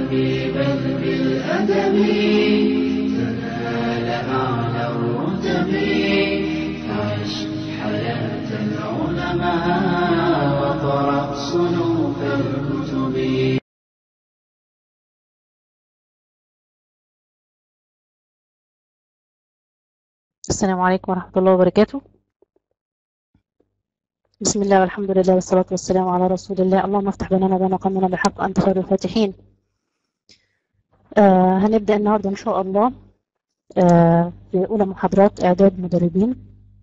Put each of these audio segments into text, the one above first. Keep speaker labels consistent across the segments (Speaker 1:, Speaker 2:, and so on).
Speaker 1: حبيبا بالأدب تنال أعلى الرتب فعش حياة العلماء وقرأ صنوف الكتب
Speaker 2: السلام عليكم ورحمة الله وبركاته بسم الله والحمد لله والصلاة والسلام على رسول الله اللهم افتح بيننا وبين قومنا بالحق أنت خير الفاتحين آه هنبدأ النهاردة إن شاء الله آه في أولى محاضرات إعداد مدربين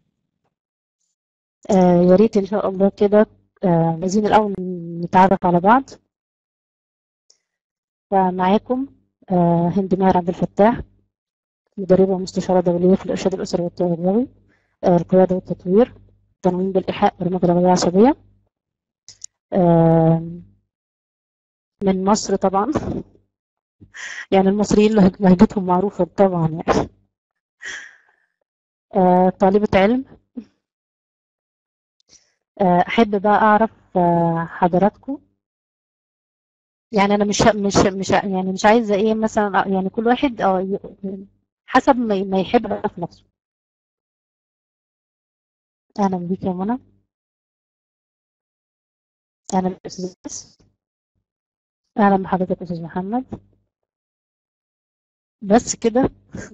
Speaker 2: آه يا ريت إن شاء الله كده آه عايزين الأول نتعرف على بعض فمعاكم آه هند ماهر عبد الفتاح مدربة ومستشارة دولية في الإرشاد الأسري والتربوي آه القيادة والتطوير تنويم بالإيحاء برمجة الغذائية العصبية آه من مصر طبعا يعني المصريين لهجتهم معروفة طبعا يعني آه طالبة علم آه أحب بقى أعرف آه حضراتكم يعني أنا مش مش مش يعني مش عايزة إيه مثلا يعني كل واحد اه حسب ما ما يحب في نفسه أهلا بيك يا منى أهلا بالأستاذ بس أهلا بحضرتك أستاذ محمد بس كده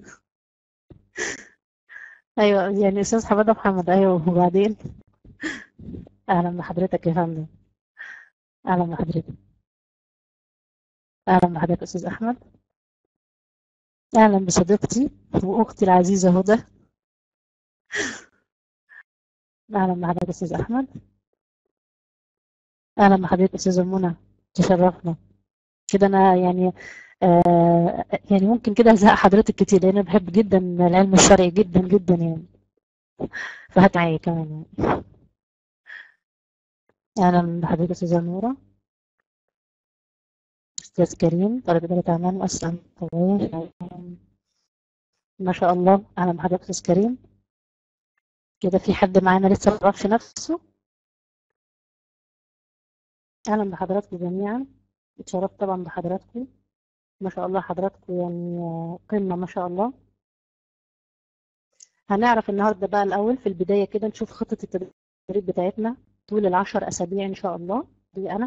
Speaker 2: أيوة يعني أستاذ حمادة محمد أيوة وبعدين أهلا بحضرتك يا فندم أهلا بحضرتك أهلا بحضرتك أستاذ أحمد أهلا بصديقتي وأختي العزيزة هدى أهلا بحضرتك أستاذ أحمد أهلا بحضرتك أستاذة منى تشرفنا كده أنا يعني آه يعني ممكن كده أزهق حضرتك كتير لأن أنا بحب جدا العلم الشرعي جدا جدا يعني فهات معايا كمان يعني أهلا بحضرتك أستاذة نورة أستاذ كريم طالب إدارة أعمال مؤسسة ما شاء الله أهلا بحضرتك أستاذ كريم كده في حد معانا لسه ما عرفش نفسه أهلا بحضراتكم جميعا اتشرفت طبعا بحضراتكم ما شاء الله حضراتكم يعني قمة ما شاء الله هنعرف النهاردة بقى الأول في البداية كده نشوف خطة التدريب بتاعتنا طول العشر أسابيع إن شاء الله دي أنا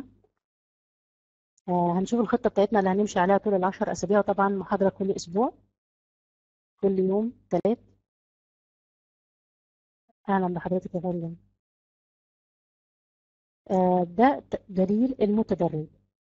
Speaker 2: آه هنشوف الخطة بتاعتنا اللي هنمشي عليها طول العشر أسابيع وطبعا محاضرة كل أسبوع كل يوم ثلاث أهلا بحضرتك يا فندم آه ده دليل المتدرب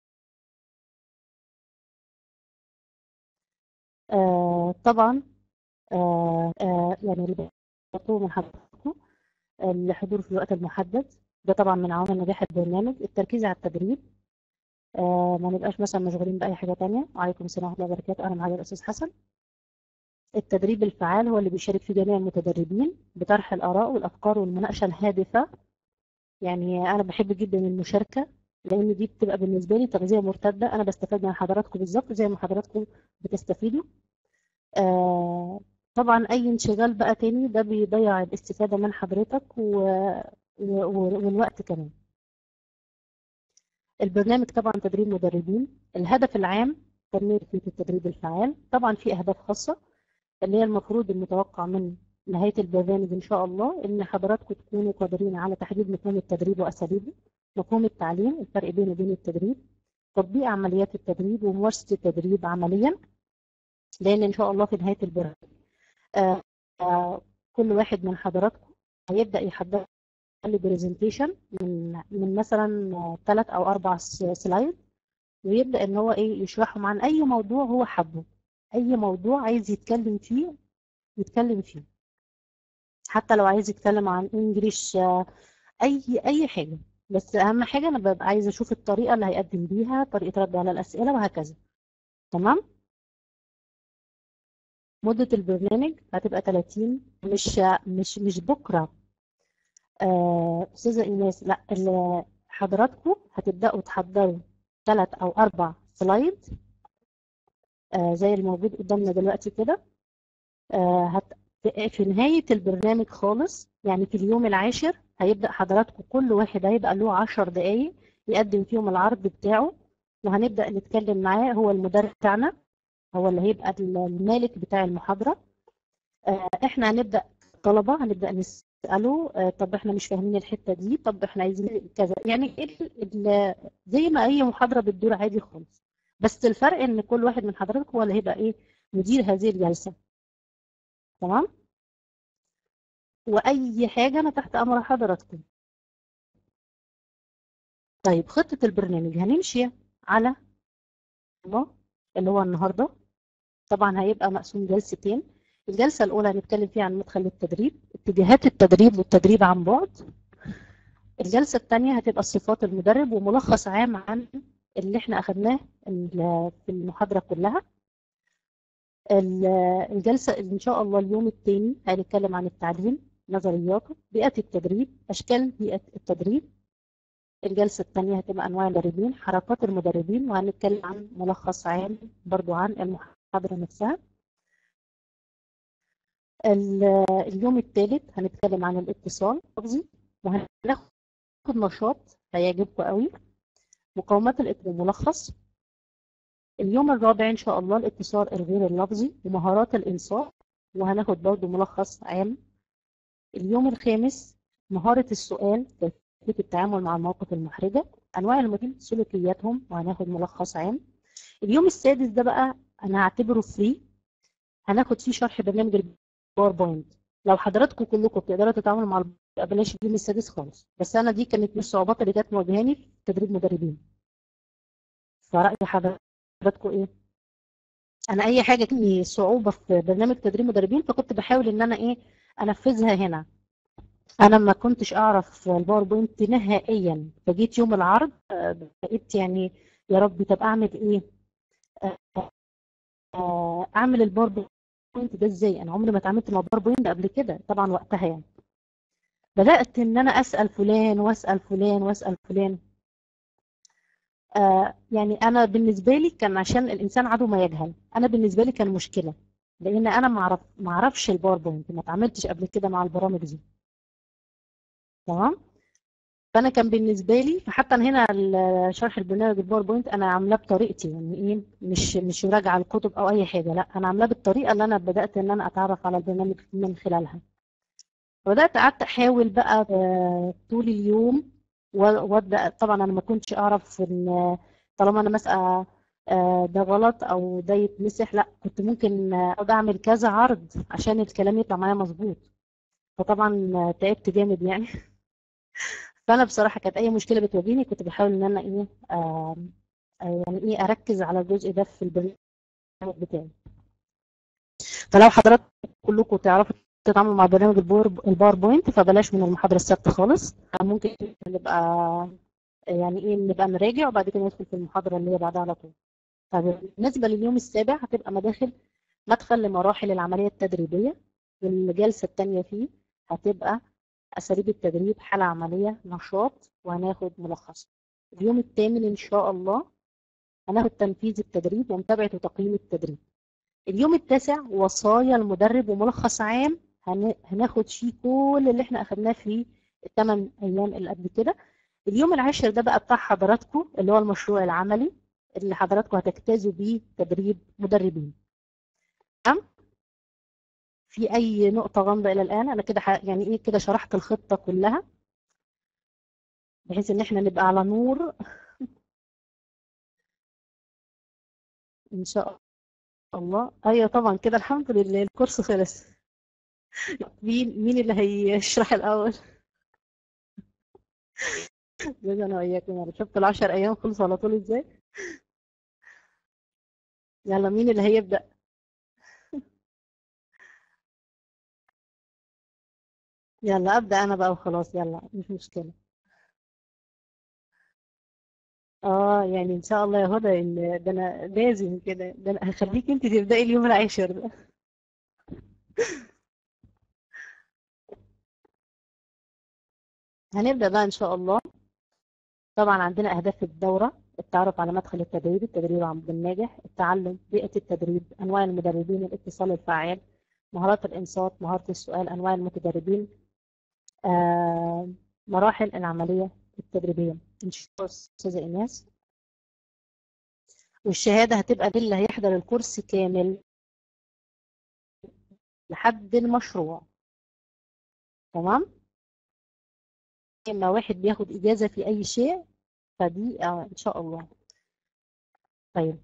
Speaker 2: آه طبعا آه آه يعني اللي بطلبه من حضراتكم الحضور في الوقت المحدد ده طبعا من عوامل نجاح البرنامج التركيز على التدريب آه ما نبقاش مثلا مشغولين بأي حاجة تانية وعليكم السلام ورحمة الله وبركاته أهلا معايا الأستاذ حسن التدريب الفعال هو اللي بيشارك فيه جميع المتدربين بطرح الآراء والأفكار والمناقشة الهادفة يعني أنا بحب جدا المشاركة لأن دي بتبقى بالنسبة لي تغذية مرتدة أنا بستفاد من حضراتكم بالظبط زي ما حضراتكم بتستفيدوا آه طبعا أي انشغال بقى تاني ده بيضيع الاستفادة من حضرتك و... و... والوقت كمان البرنامج طبعا تدريب مدربين الهدف العام تنمية التدريب الفعال طبعا في أهداف خاصة اللي هي المفروض المتوقع من نهاية البرنامج إن شاء الله إن حضراتكم تكونوا قادرين على تحديد مفهوم التدريب وأساليبه مفهوم التعليم الفرق بينه وبين التدريب تطبيق عمليات التدريب وممارسة التدريب عمليا لأن إن شاء الله في نهاية البرنامج آه آه كل واحد من حضراتكم هيبدأ يحضر لي برزنتيشن من من مثلا ثلاث أو أربع سلايد ويبدأ إن هو إيه يشرحهم عن أي موضوع هو حبه أي موضوع عايز يتكلم فيه يتكلم فيه حتى لو عايز يتكلم عن انجليش اي اي حاجه بس اهم حاجه انا ببقى عايزه اشوف الطريقه اللي هيقدم بيها طريقه رد على الاسئله وهكذا تمام مده البرنامج هتبقى 30 مش مش مش بكره آه استاذه ايناس لا حضراتكم هتبداوا تحضروا ثلاث او اربع سلايد آه زي الموجود قدامنا دلوقتي كده آه هت... في نهاية البرنامج خالص يعني في اليوم العاشر هيبدأ حضراتكم كل واحد هيبقى له 10 دقايق يقدم فيهم العرض بتاعه وهنبدأ نتكلم معاه هو المدرب بتاعنا هو اللي هيبقى المالك بتاع المحاضرة آه، احنا هنبدأ طلبة هنبدأ نسأله آه، طب احنا مش فاهمين الحتة دي طب احنا عايزين كذا يعني ال- ال- زي ما اي محاضرة بتدور عادي خالص بس الفرق ان كل واحد من حضراتكم هو اللي هيبقى ايه مدير هذه الجلسة تمام واي حاجة انا تحت امر حضراتكم طيب خطة البرنامج هنمشي على الله اللي هو النهاردة طبعا هيبقى مقسوم جلستين الجلسة الأولى هنتكلم فيها عن مدخل التدريب اتجاهات التدريب والتدريب عن بعد الجلسة الثانية هتبقى صفات المدرب وملخص عام عن اللي احنا أخدناه ال- في المحاضرة كلها ال- الجلسة إن شاء الله اليوم الثاني هنتكلم عن التعليم نظرياته بيئة التدريب أشكال بيئة التدريب الجلسة الثانية هتبقى أنواع المدربين حركات المدربين وهنتكلم عن ملخص عام برضو عن المحاضرة نفسها ال- اليوم الثالث هنتكلم عن الاتصال اللفظي وهناخد نشاط هيعجبكم قوي مقاومات الاتصال ملخص اليوم الرابع إن شاء الله الاتصال الغير اللفظي ومهارات الإنصات وهناخد برضو ملخص عام اليوم الخامس مهارة السؤال كيفية التعامل مع المواقف المحرجة أنواع المدير سلوكياتهم وهناخد ملخص عام اليوم السادس ده بقى أنا هعتبره فري هناخد فيه شرح برنامج الباوربوينت لو حضراتكم كلكم بتقدروا تتعاملوا مع الب- بلاش اليوم السادس خالص بس أنا دي كانت من الصعوبات اللي كانت مواجهاني في تدريب مدربين فرأي حضراتكم إيه؟ أنا أي حاجة كانت صعوبة في برنامج تدريب مدربين فكنت بحاول إن أنا إيه أنفذها هنا انا ما كنتش اعرف الباوربوينت نهائيا فجيت يوم العرض آه، بقيت يعني يا ربي طب اعمل ايه آه، آه، اعمل الباوربوينت ده ازاي انا عمري ما اتعاملت مع باوربوينت قبل كده طبعا وقتها يعني بدات ان انا اسال فلان واسال فلان واسال فلان آه، يعني انا بالنسبه لي كان عشان الانسان عدو ما يجهل انا بالنسبه لي كان مشكله لان انا ما اعرف ما اعرفش الباوربوينت ما اتعاملتش قبل كده مع البرامج دي تمام فانا كان بالنسبه لي فحتى أنا هنا ال- شرح البرنامج الباوربوينت انا عاملاه بطريقتي يعني ايه مش مش راجعه الكتب او اي حاجه لا انا عاملاه بالطريقه اللي انا بدات ان انا اتعرف على البرنامج من خلالها بدات قعدت احاول بقى آه، طول اليوم و- وابدا طبعا انا ما كنتش اعرف ان طالما انا مسألة آه، ده غلط او ده يتمسح لا كنت ممكن آه، اقعد اعمل كذا عرض عشان الكلام يطلع معايا مظبوط فطبعا آه، تعبت جامد يعني فانا بصراحه كانت اي مشكله بتواجهني كنت بحاول ان انا ايه آه آه، يعني ايه اركز على الجزء ده في البرنامج بتاعي فلو حضراتكم كلكم تعرفوا تتعاملوا مع برنامج الباور الباوربوينت فبلاش من المحاضره السبت خالص ممكن نبقى يعني ايه نبقى نراجع وبعد كده ندخل في المحاضره اللي هي بعدها على طول طيب بالنسبه لليوم السابع هتبقى مداخل مدخل لمراحل العمليه التدريبيه والجلسه الثانيه فيه هتبقى أساليب التدريب حالة عملية نشاط وهناخد ملخص اليوم الثامن إن شاء الله هناخد تنفيذ التدريب ومتابعة وتقييم التدريب اليوم التاسع وصايا المدرب وملخص عام هن- هناخد فيه كل اللي احنا أخدناه في الثمان أيام اللي قبل كده اليوم العاشر ده بقى بتاع حضراتكم اللي هو المشروع العملي اللي حضراتكم هتجتازوا بيه تدريب مدربين تمام في أي نقطة غامضة إلى الآن أنا كده ح- يعني إيه كده شرحت الخطة كلها بحيث ان احنا نبقى على نور ان شاء الله ايوه طبعا كده الحمد لله الكورس خلص مين مين اللي هيشرح الاول جزا انا واياكم يعني شفت العشر ايام خلصوا على طول ازاي يلا مين اللي هيبدأ يلا ابدأ انا بقى وخلاص يلا مش مشكلة اه يعني ان شاء الله يا هدى إن- ده انا لازم كده ده انا هخليك انت تبدأي اليوم العاشر ده هنبدأ بقى ان شاء الله طبعا عندنا أهداف الدورة التعرف على مدخل التدريب التدريب عن الناجح التعلم بيئة التدريب أنواع المدربين الاتصال الفعال مهارات الإنصات مهارة السؤال أنواع المتدربين آه، مراحل العملية التدريبية إن شاء الله أستاذة إيناس والشهادة هتبقى للي هيحضر الكورس كامل لحد المشروع تمام اما واحد بياخد اجازة في اي شيء فدي آه ان شاء الله طيب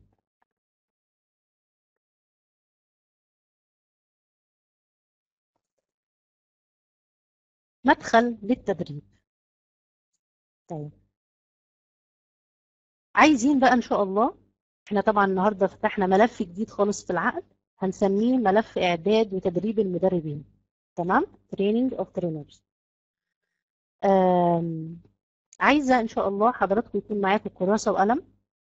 Speaker 2: مدخل للتدريب طيب عايزين بقى ان شاء الله احنا طبعا النهارده فتحنا ملف جديد خالص في العقد هنسميه ملف اعداد وتدريب المدربين تمام training of trainers آم، عايزه ان شاء الله حضراتكم يكون معاكم كراسه وقلم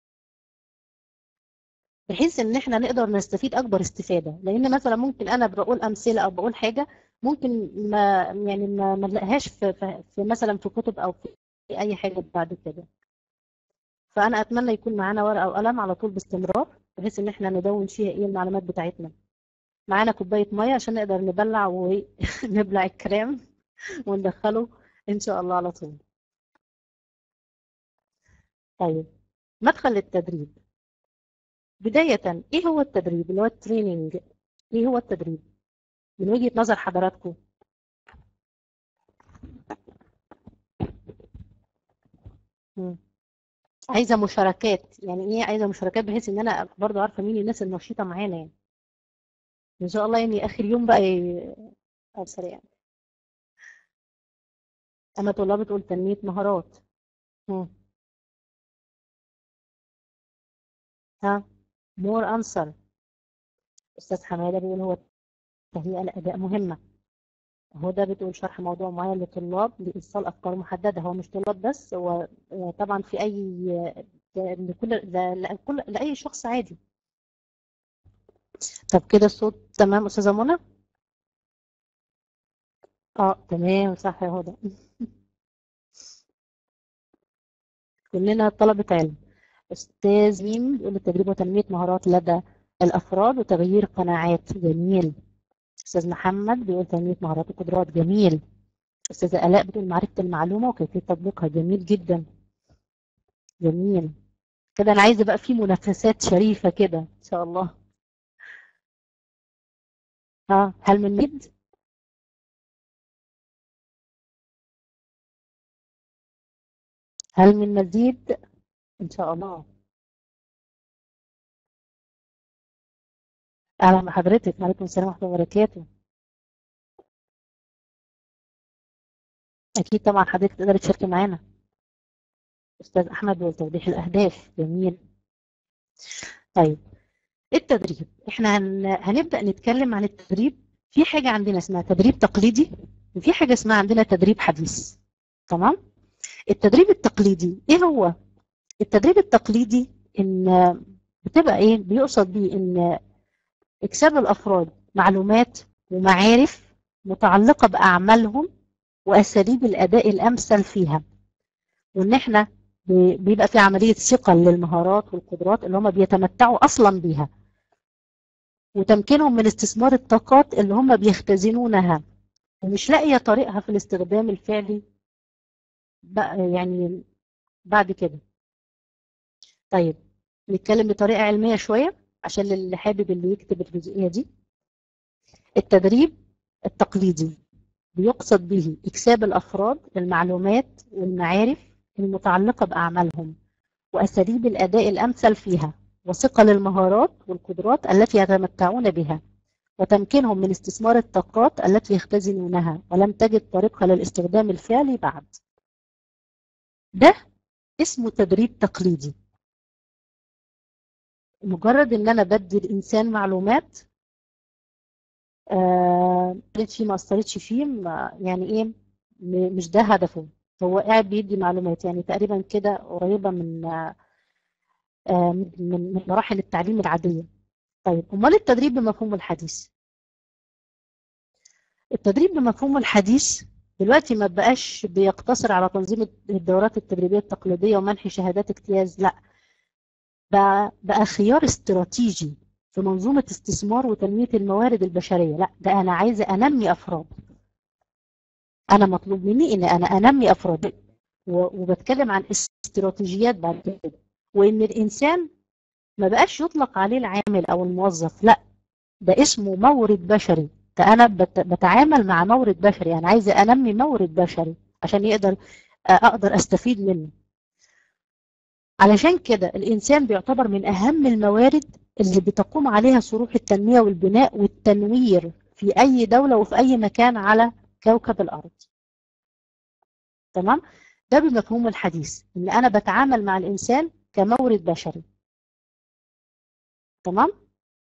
Speaker 2: بحيث ان احنا نقدر نستفيد اكبر استفاده لان مثلا ممكن انا بقول امثله او بقول حاجه ممكن ما يعني ما ما نلاقيهاش في, في, في مثلا في كتب او في اي حاجه بعد كده فانا اتمنى يكون معانا ورقه وقلم على طول باستمرار بحيث ان احنا ندون فيها ايه المعلومات بتاعتنا معانا كوبايه ميه عشان نقدر نبلع ونبلع الكلام وندخله ان شاء الله على طول طيب مدخل للتدريب بداية ايه هو التدريب اللي هو التريننج ايه هو التدريب من وجهة نظر حضراتكم مم. عايزة مشاركات يعني ايه عايزة مشاركات بحيث ان انا برضو عارفة مين الناس النشيطة معانا يعني ان شاء الله يعني اخر يوم بقى ي- ابصر يعني اما طلاب بتقول تنمية مهارات مم. ها مور انسر استاذ حماده بيقول هو تهيئه لاداء مهمه هدى بتقول شرح موضوع معين لطلاب لايصال افكار محدده هو مش طلاب بس هو هو طبعا في اي ده لكل ده لكل لاي شخص عادي طب كده الصوت تمام استاذه منى اه تمام صح يا هدى كلنا طلبه علم استاذ ميم بيقول التدريب وتنميه مهارات لدى الافراد وتغيير قناعات جميل استاذ محمد بيقول تنميه مهارات وقدرات جميل استاذه الاء بتقول معرفه المعلومه وكيفيه تطبيقها جميل جدا جميل كده انا عايزه بقى في منافسات شريفه كده ان شاء الله ها هل من ميد هل من مزيد ان شاء الله اهلا بحضرتك وعليكم السلام ورحمه الله وبركاته اكيد طبعا حضرتك تقدري تشاركي معانا استاذ احمد بيقول توضيح الاهداف جميل طيب التدريب احنا هن... هنبدا نتكلم عن التدريب في حاجه عندنا اسمها تدريب تقليدي وفي حاجه اسمها عندنا تدريب حديث تمام التدريب التقليدي ايه هو التدريب التقليدي ان بتبقى ايه بيقصد بيه ان اكساب الافراد معلومات ومعارف متعلقه باعمالهم واساليب الاداء الامثل فيها وان احنا بيبقى في عمليه ثقل للمهارات والقدرات اللي هم بيتمتعوا اصلا بيها وتمكينهم من استثمار الطاقات اللي هم بيختزنونها ومش لاقيه طريقها في الاستخدام الفعلي بقى يعني بعد كده طيب نتكلم بطريقه علميه شويه عشان اللي حابب اللي يكتب الجزئيه دي التدريب التقليدي بيقصد به اكساب الافراد المعلومات والمعارف المتعلقه باعمالهم واساليب الاداء الامثل فيها وثقل المهارات والقدرات التي يتمتعون بها وتمكينهم من استثمار الطاقات التي يختزنونها ولم تجد طريقها للاستخدام الفعلي بعد ده اسمه تدريب تقليدي مجرد ان انا بدي الانسان معلومات آه فيه ما اثرتش فيه ما يعني ايه مش ده هدفه هو قاعد بيدي معلومات يعني تقريبا كده قريبه من آه من من مراحل التعليم العاديه طيب امال التدريب بمفهوم الحديث التدريب بمفهوم الحديث دلوقتي ما بقاش بيقتصر على تنظيم الدورات التدريبيه التقليديه ومنح شهادات اجتياز لا بقى, بقى خيار استراتيجي في منظومة استثمار وتنمية الموارد البشرية لا ده أنا عايزة أنمي أفراد أنا مطلوب مني إن أنا أنمي أفراد وبتكلم عن استراتيجيات بعد كده وإن الإنسان ما بقاش يطلق عليه العامل او الموظف لا ده اسمه مورد بشري ده انا بت- بتعامل مع مورد بشري يعني عايزه انمي مورد بشري عشان يقدر اقدر استفيد منه علشان كده الانسان بيعتبر من اهم الموارد اللي بتقوم عليها صروح التنميه والبناء والتنوير في اي دوله وفي اي مكان على كوكب الارض تمام ده بمفهوم الحديث ان انا بتعامل مع الانسان كمورد بشري تمام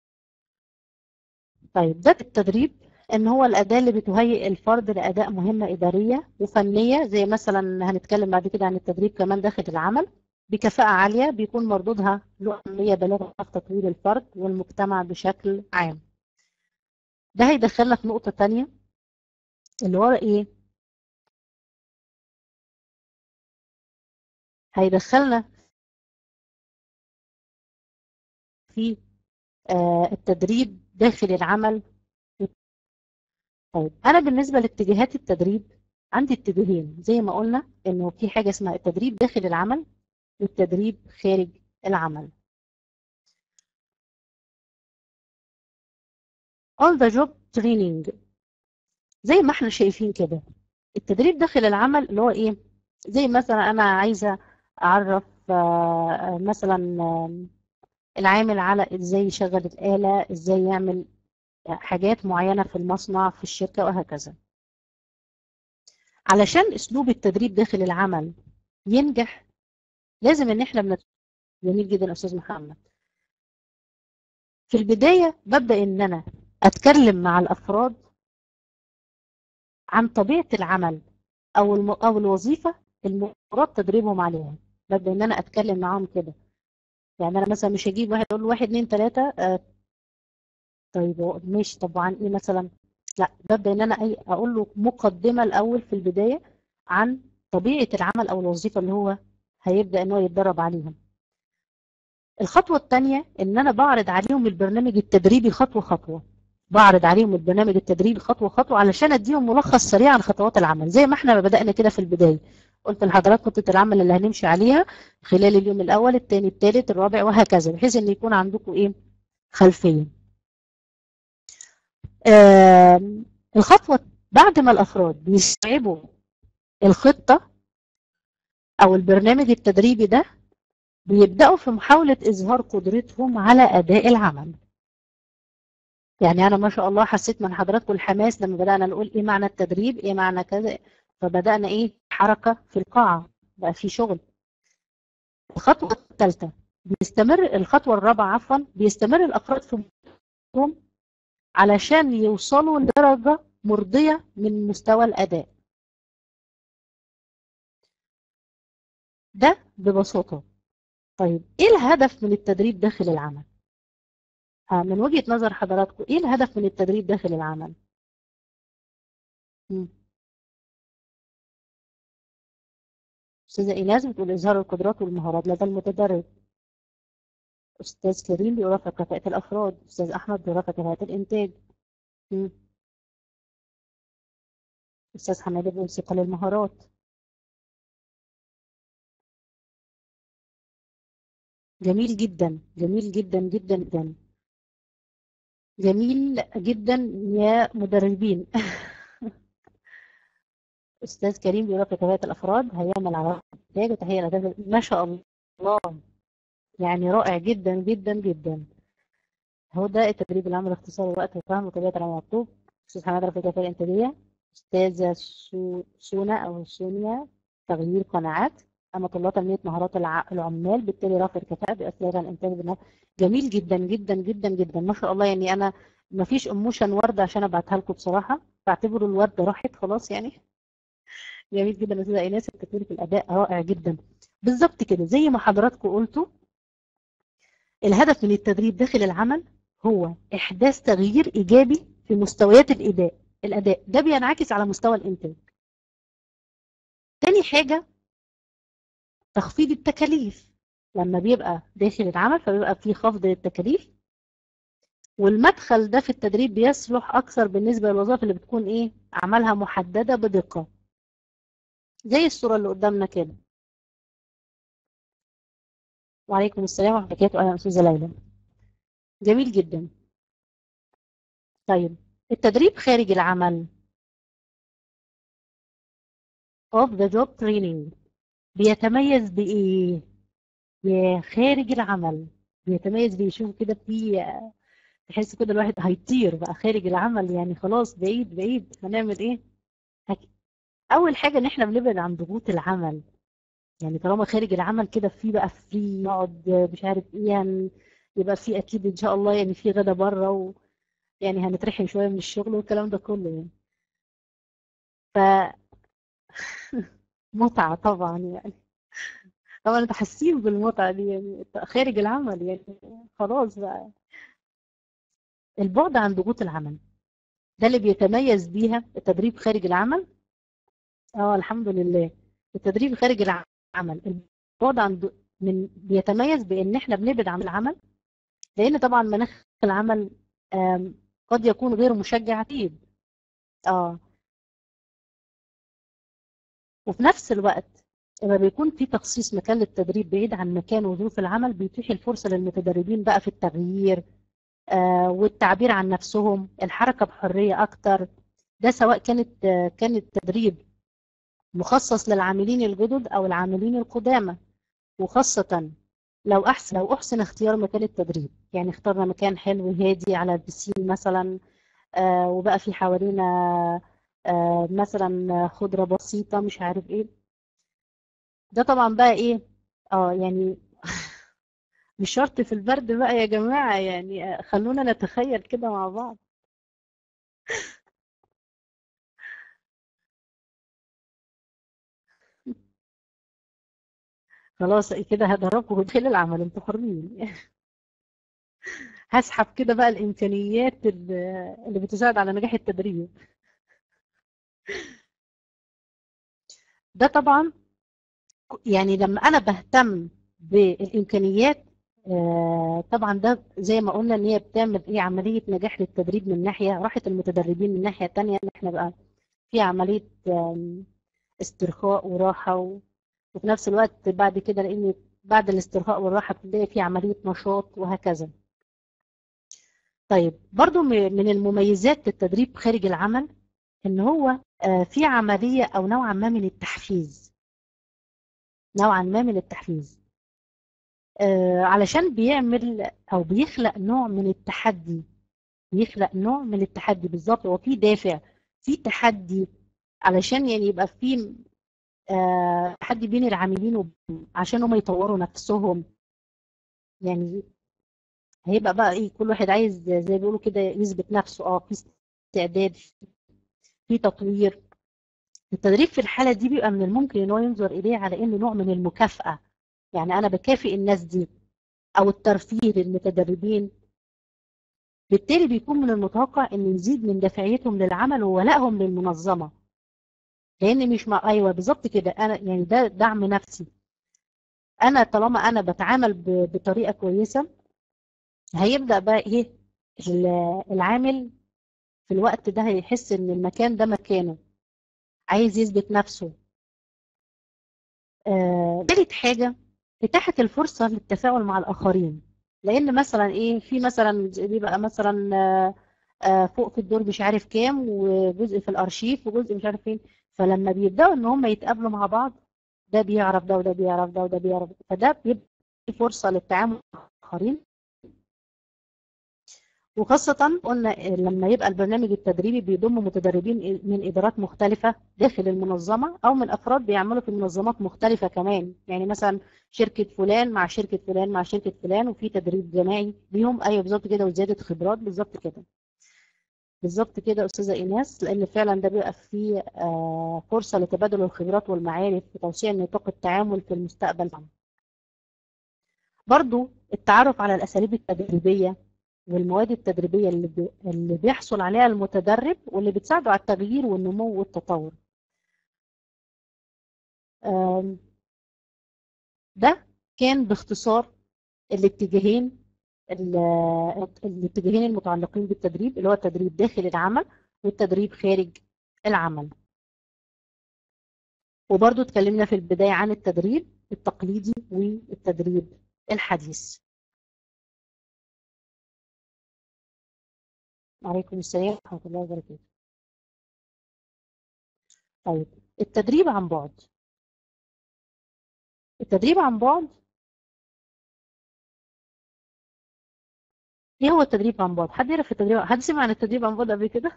Speaker 2: طيب ده التدريب ان هو الاداه اللي بتهيئ الفرد لاداء مهمه اداريه وفنيه زي مثلا هنتكلم بعد كده عن التدريب كمان داخل العمل بكفاءه عاليه بيكون مردودها له اهميه بالغه في تطوير الفرد والمجتمع بشكل عام ده هيدخلنا في نقطه تانية اللي هو ايه هيدخلنا في آه التدريب داخل العمل طيب انا بالنسبه لاتجاهات التدريب عندي اتجاهين زي ما قلنا انه في حاجه اسمها التدريب داخل العمل والتدريب خارج العمل all the job training زي ما احنا شايفين كده التدريب داخل العمل اللي هو ايه زي مثلا انا عايزه اعرف آه مثلا آه العامل على ازاي يشغل الآلة ازاي يعمل حاجات معينة في المصنع في الشركة وهكذا علشان اسلوب التدريب داخل العمل ينجح لازم ان احنا بنت... جميل جدا استاذ محمد في البداية ببدأ ان انا اتكلم مع الافراد عن طبيعة العمل او الم... او الوظيفة المراد تدريبهم عليها ببدأ ان انا اتكلم معاهم كده يعني انا مثلا مش هجيب واحد اقول له واحد اتنين تلاتة آه طيب ماشي طب وعن ايه مثلا لا ببدا ان انا اي اقول له مقدمه الاول في البدايه عن طبيعه العمل او الوظيفه اللي هو هيبدا ان هو يتدرب عليها الخطوه الثانيه ان انا بعرض عليهم البرنامج التدريبي خطوه خطوه بعرض عليهم البرنامج التدريبي خطوه خطوه علشان اديهم ملخص سريع عن خطوات العمل زي ما احنا بدانا كده في البدايه قلت لحضرتك خطه العمل اللي هنمشي عليها خلال اليوم الاول الثاني الثالث الرابع وهكذا بحيث ان يكون عندكم ايه خلفيه آه الخطوة بعد ما الأفراد بيستوعبوا الخطة أو البرنامج التدريبي ده بيبدأوا في محاولة إظهار قدرتهم على أداء العمل يعني أنا ما شاء الله حسيت من حضراتكم الحماس لما بدأنا نقول إيه معنى التدريب إيه معنى كذا فبدأنا إيه حركة في القاعة بقى في شغل الخطوة الثالثة بيستمر الخطوة الرابعة عفوا بيستمر الأفراد في علشان يوصلوا لدرجة مرضية من مستوى الأداء ده ببساطة طيب إيه الهدف من التدريب داخل العمل؟ ها من وجهة نظر حضراتكم إيه الهدف من التدريب داخل العمل؟ م. أستاذة إيناس بتقول إظهار القدرات والمهارات لدى المتدرب أستاذ كريم بيرفع كفاءة الأفراد أستاذ أحمد بيرفع كفاءة الإنتاج م. أستاذ حمادة بيقول ثقل المهارات جميل جدا جميل جدا جدا جدا جميل جدا يا مدربين أستاذ كريم بيرفع كفاءة الأفراد هيعمل على إنتاج وتهيئ الأهداف ما شاء الله يعني رائع جدا جدا جدا هو ده التدريب العام اختصار الوقت وفهم وطبيعة العمل المطلوب أستاذ حماد رفيق الكفاءة الإنتاجية أستاذة سو... سونا أو سونيا تغيير قناعات أما طلاب تنمية مهارات الع... العمال بالتالي رفع الكفاءة بأسئلة الإنتاج بالنفس جميل جدا جدا جدا جدا ما شاء الله يعني أنا ما فيش أموشن وردة عشان أبعتها لكم بصراحة بعتبروا الوردة راحت خلاص يعني جميل جدا أستاذة إيناس التطوير في الأداء رائع جدا بالظبط كده زي ما حضراتكم قلتوا الهدف من التدريب داخل العمل هو إحداث تغيير إيجابي في مستويات الأداء الأداء ده بينعكس على مستوى الإنتاج تاني حاجة تخفيض التكاليف لما بيبقى داخل العمل فبيبقى فيه خفض للتكاليف والمدخل ده في التدريب بيصلح أكثر بالنسبة للوظائف اللي بتكون إيه عملها محددة بدقة زي الصورة اللي قدامنا كده وعليكم السلام ورحمة الله وبركاته أهلا أستاذة ليلى جميل جدا طيب التدريب خارج العمل of the job training بيتميز بإيه؟ يا خارج العمل بيتميز بإيه؟ شوف كده في تحس كده الواحد هيطير بقى خارج العمل يعني خلاص بعيد بعيد هنعمل إيه؟ هك- أول حاجة إن إحنا بنبعد عن ضغوط العمل يعني طالما خارج العمل كده في بقى فري نقعد مش عارف إيه يعني يبقى في أكيد إن شاء الله يعني في غدا بره و يعني هنترحم شوية من الشغل والكلام ده كله يعني ف متعة طبعا يعني طبعا انتوا حاسين بالمتعة دي يعني خارج العمل يعني خلاص بقى البعد عن ضغوط العمل ده اللي بيتميز بيها التدريب خارج العمل اه الحمد لله التدريب خارج العمل البعد عن ض- من بيتميز بان احنا بنبعد عن العمل لان طبعا مناخ العمل آم، قد يكون غير مشجع اكيد اه وفي نفس الوقت لما بيكون في تخصيص مكان للتدريب بعيد عن مكان وظروف العمل بيتيح الفرصة للمتدربين بقى في التغيير آه، والتعبير عن نفسهم الحركة بحرية أكتر ده سواء كانت آه، كان التدريب مخصص للعاملين الجدد أو العاملين القدامى وخاصة لو أحسن لو أحسن اختيار مكان التدريب يعني اخترنا مكان حلو هادي على البسين مثلا آه، وبقى في حوالينا آه، مثلا خضرة بسيطة مش عارف ايه ده طبعا بقى ايه اه يعني مش شرط في البرد بقى يا جماعة يعني آه، خلونا نتخيل كده مع بعض خلاص كده هدربكم ودخل العمل انتوا حرين هسحب كده بقى الإمكانيات اللي اللي بتساعد على نجاح التدريب ده طبعا يعني لما أنا بهتم بالإمكانيات آه، طبعا ده زي ما قلنا ان هي بتعمل ايه عملية نجاح للتدريب من ناحية راحة المتدربين من ناحية تانية ان احنا بقى في عملية آم، استرخاء وراحة و... وفي نفس الوقت بعد كده لان بعد الاسترخاء والراحة بتلاقي في عملية نشاط وهكذا طيب برضو م- من المميزات التدريب خارج العمل ان هو آه، في عملية او نوعا ما من التحفيز نوعا ما من التحفيز آه، علشان بيعمل او بيخلق نوع من التحدي بيخلق نوع من التحدي بالظبط هو في دافع في تحدي علشان يعني يبقى في آه، تحدي بين العاملين وب- عشان هم يطوروا نفسهم يعني هيبقى بقى ايه كل واحد عايز زي ما بيقولوا كده يثبت نفسه اه في استعداد في تطوير التدريب في الحالة دي بيبقى من الممكن ان هو ينظر اليه على انه نوع من المكافأة يعني انا بكافئ الناس دي او الترفيه للمتدربين بالتالي بيكون من المتوقع ان يزيد من دافعيتهم للعمل وولائهم للمنظمة لان مش مع ايوه بالظبط كده انا يعني ده دعم نفسي انا طالما انا بتعامل ب- بطريقة كويسة هيبدأ بقى ايه ال- العامل في الوقت ده هيحس ان المكان ده مكانه عايز يثبت نفسه آه، تالت حاجة إتاحة الفرصة للتفاعل مع الآخرين لأن مثلا إيه في مثلا بيبقى مثلا آه، آه، فوق في الدور مش عارف كام وجزء في الأرشيف وجزء مش عارف فين فلما بيبدأوا إن هم يتقابلوا مع بعض ده بيعرف ده وده بيعرف ده وده بيعرف ده. فده بيبقى في فرصة للتعامل مع الآخرين وخاصة قلنا لما يبقى البرنامج التدريبي بيضم متدربين من إدارات مختلفة داخل المنظمة أو من أفراد بيعملوا في منظمات مختلفة كمان يعني مثلا شركة فلان مع شركة فلان مع شركة فلان وفي تدريب جماعي بيهم أيوه بالظبط كده وزيادة خبرات بالظبط كده بالظبط كده أستاذة إيناس لأن فعلا ده بيبقى فيه آه، فرصة لتبادل الخبرات والمعارف وتوسيع نطاق التعامل في المستقبل برضو التعرف على الأساليب التدريبية والمواد التدريبية اللي بي- اللي بيحصل عليها المتدرب واللي بتساعده على التغيير والنمو والتطور آم، ده كان باختصار الاتجاهين ال- الاتجاهين المتعلقين بالتدريب اللي هو التدريب داخل العمل والتدريب خارج العمل وبرضو اتكلمنا في البداية عن التدريب التقليدي والتدريب الحديث وعليكم السلام ورحمة الله وبركاته طيب التدريب عن بعد التدريب عن بعد ايه هو التدريب عن بعد حد يعرف التدريب حد سمع عن التدريب عن بعد قبل كده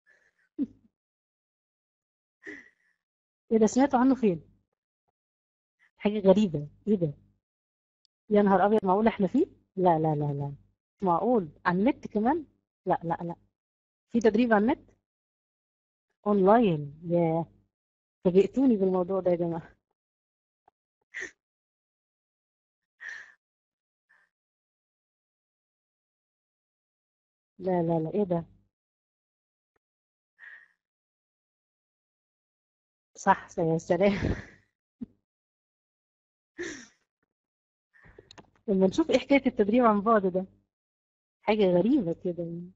Speaker 2: ايه ده سمعتوا عنه فين حاجة غريبة ايه ده يا نهار ابيض معقول احنا فيه لا لا لا لا مش معقول على النت كمان لا لا لا في تدريب على النت اونلاين يا فاجئتوني بالموضوع ده يا جماعة لا لا لا ايه ده صح يا سلام لما نشوف ايه حكاية التدريب عن بعد ده حاجة غريبة كده يعني.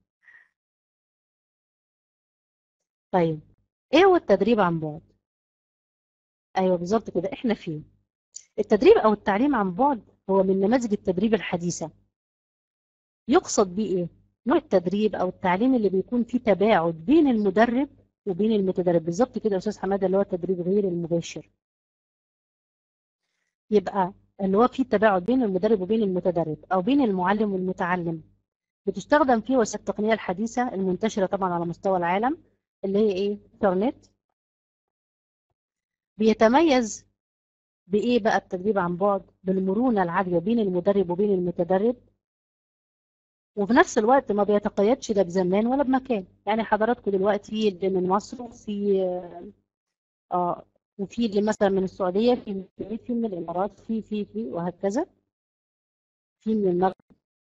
Speaker 2: طيب ايه هو التدريب عن بعد ايوه بالظبط كده احنا فيه التدريب او التعليم عن بعد هو من نماذج التدريب الحديثة يقصد بيه ايه نوع التدريب او التعليم اللي بيكون فيه تباعد بين المدرب وبين المتدرب بالظبط كده يا استاذ حماده اللي هو التدريب غير المباشر يبقى اللي هو فيه تباعد بين المدرب وبين المتدرب او بين المعلم والمتعلم بتستخدم فيه وسائل التقنيه الحديثه المنتشره طبعا على مستوى العالم اللي هي ايه انترنت بيتميز بايه بقى التدريب عن بعد بالمرونه العاليه بين المدرب وبين المتدرب وفي نفس الوقت ما بيتقيدش ده بزمان ولا بمكان يعني حضراتكم دلوقتي اللي من مصر وفي اه وفي اللي مثلا من السعودية في من الكويت في من الإمارات في في في وهكذا في من المغرب